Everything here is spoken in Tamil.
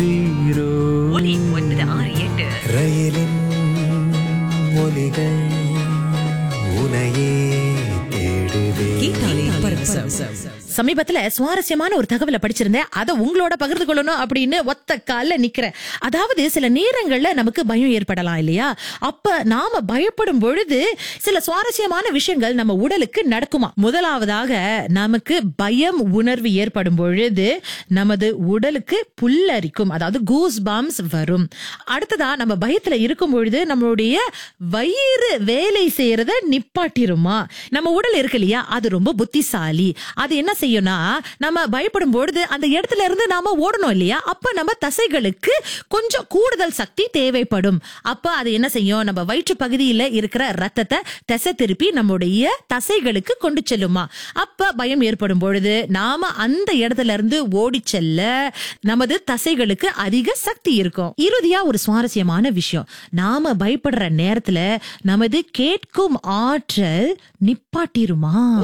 கேட்பீரோ ஒலி ஒன்பது ஆறு எட்டு ரயிலின் ஒலிகள் உனையே தேடுதே கேட்டாலே பரவசம். சமீபத்துல சுவாரஸ்யமான ஒரு தகவலை படிச்சிருந்தேன் அதை உங்களோட பகிர்ந்து கொள்ளணும் அப்படின்னு ஒத்த கால்ல நிக்கிறேன் அதாவது சில நேரங்கள்ல நமக்கு பயம் ஏற்படலாம் இல்லையா அப்ப நாம பயப்படும் பொழுது சில சுவாரஸ்யமான விஷயங்கள் நம்ம உடலுக்கு நடக்குமா முதலாவதாக நமக்கு பயம் உணர்வு ஏற்படும் பொழுது நமது உடலுக்கு புல்லரிக்கும் அதாவது கூஸ் பாம்ஸ் வரும் அடுத்ததா நம்ம பயத்துல இருக்கும் பொழுது நம்மளுடைய வயிறு வேலை செய்யறத நிப்பாட்டிருமா நம்ம உடல் இருக்கு இல்லையா அது ரொம்ப புத்திசாலி அது என்ன செய்யும்னா நம்ம பயப்படும் பொழுது அந்த இடத்துல இருந்து நாம ஓடணும் இல்லையா அப்ப நம்ம தசைகளுக்கு கொஞ்சம் கூடுதல் சக்தி தேவைப்படும் அப்ப அது என்ன செய்யும் நம்ம வயிற்று பகுதியில இருக்கிற ரத்தத்தை திசை திருப்பி நம்முடைய தசைகளுக்கு கொண்டு செல்லுமா அப்ப பயம் ஏற்படும் பொழுது நாம அந்த இடத்துல இருந்து ஓடி செல்ல நமது தசைகளுக்கு அதிக சக்தி இருக்கும் இறுதியா ஒரு சுவாரஸ்யமான விஷயம் நாம பயப்படுற நேரத்துல நமது கேட்கும் ஆற்றல் நிப்பாட்டிருமா